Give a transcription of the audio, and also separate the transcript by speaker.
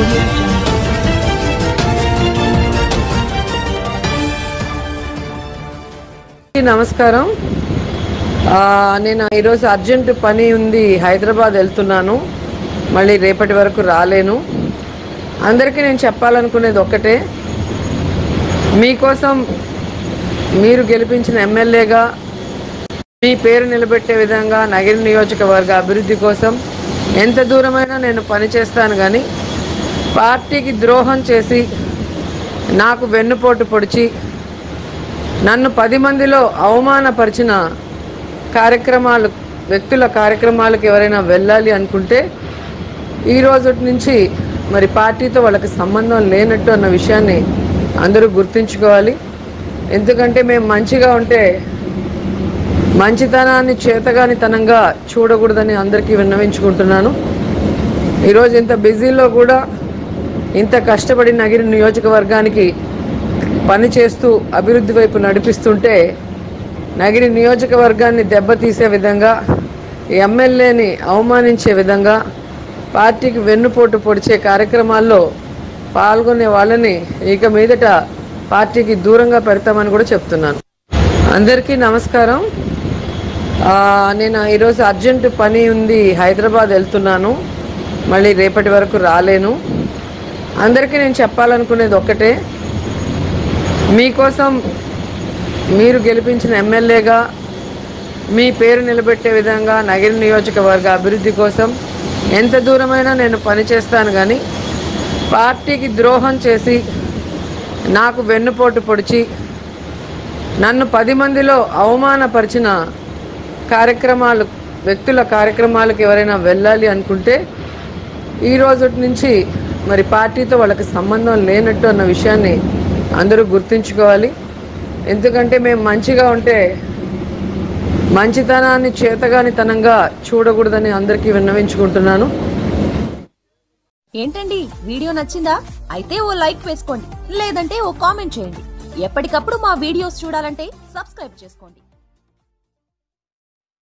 Speaker 1: audio jungle.
Speaker 2: నమస్కారం ఆ, నేను ఈరోజు అర్జెంట్ పని ఉంది హైదరాబాద్ వెళ్తున్నాను మళ్ళీ రేపటి వరకు రాలేను అందరికీ నేను చెప్పాలనుకునేది ఒక్కటే మీకోసం మీరు గెలిపించిన ఎమ్మెల్యేగా మీ పేరు నిలబెట్టే విధంగా నగర నియోజకవర్గ అభివృద్ధి కోసం ఎంత దూరమైనా నేను పనిచేస్తాను కానీ పార్టీకి ద్రోహం చేసి నాకు వెన్నుపోటు పొడిచి నన్ను పది మందిలో అవమానపరిచిన కార్యక్రమాలు వ్యక్తుల కార్యక్రమాలకు ఎవరైనా వెళ్ళాలి అనుకుంటే ఈ రోజు నుంచి మరి పార్టీతో వాళ్ళకి సంబంధం లేనట్టు అన్న విషయాన్ని అందరూ గుర్తుంచుకోవాలి ఎందుకంటే మేము మంచిగా ఉంటే మంచితనాన్ని చేతగానితనంగా చూడకూడదని అందరికీ విన్నవించుకుంటున్నాను ఈరోజు ఇంత బిజీలో కూడా ఇంత కష్టపడి నగిరి నియోజకవర్గానికి పని చేస్తూ అభివృద్ధి వైపు నడిపిస్తుంటే నగిరి నియోజకవర్గాన్ని దెబ్బతీసే విధంగా ఎమ్మెల్యేని అవమానించే విధంగా పార్టీకి వెన్నుపోటు పొడిచే కార్యక్రమాల్లో పాల్గొనే వాళ్ళని ఇక మీదట పార్టీకి దూరంగా పెడతామని కూడా చెప్తున్నాను అందరికీ నమస్కారం ఆ, నేను ఈరోజు అర్జెంట్ పని ఉంది హైదరాబాద్ వెళ్తున్నాను మళ్ళీ రేపటి వరకు రాలేను అందరికీ నేను చెప్పాలనుకునేది ఒక్కటే మీకోసం మీరు గెలిపించిన ఎమ్మెల్యేగా మీ పేరు నిలబెట్టే విధంగా నగర నియోజకవర్గ అభివృద్ధి కోసం ఎంత దూరమైనా నేను పనిచేస్తాను కానీ పార్టీకి ద్రోహం చేసి నాకు వెన్నుపోటు పొడిచి నన్ను పది మందిలో అవమానపరిచిన కార్యక్రమాలు వ్యక్తుల కార్యక్రమాలకు ఎవరైనా వెళ్ళాలి అనుకుంటే ఈ రోజు నుంచి మరి పార్టీతో వాళ్ళకి సంబంధం లేనట్టు అన్న విషయాన్ని అందరూ గుర్తుంచుకోవాలి ఎందుకంటే మేము మంచిగా ఉంటే మంచితనాన్ని చేతగానితనంగా చూడకూడదని అందరికీ విన్నవించుకుంటున్నాను
Speaker 3: ఏంటండి వీడియో నచ్చిందా అయితే ఓ లైక్ వేసుకోండి లేదంటే ఓ కామెంట్ చేయండి ఎప్పటికప్పుడు మా వీడియోస్ చూడాలంటే సబ్స్క్రైబ్ చేసుకోండి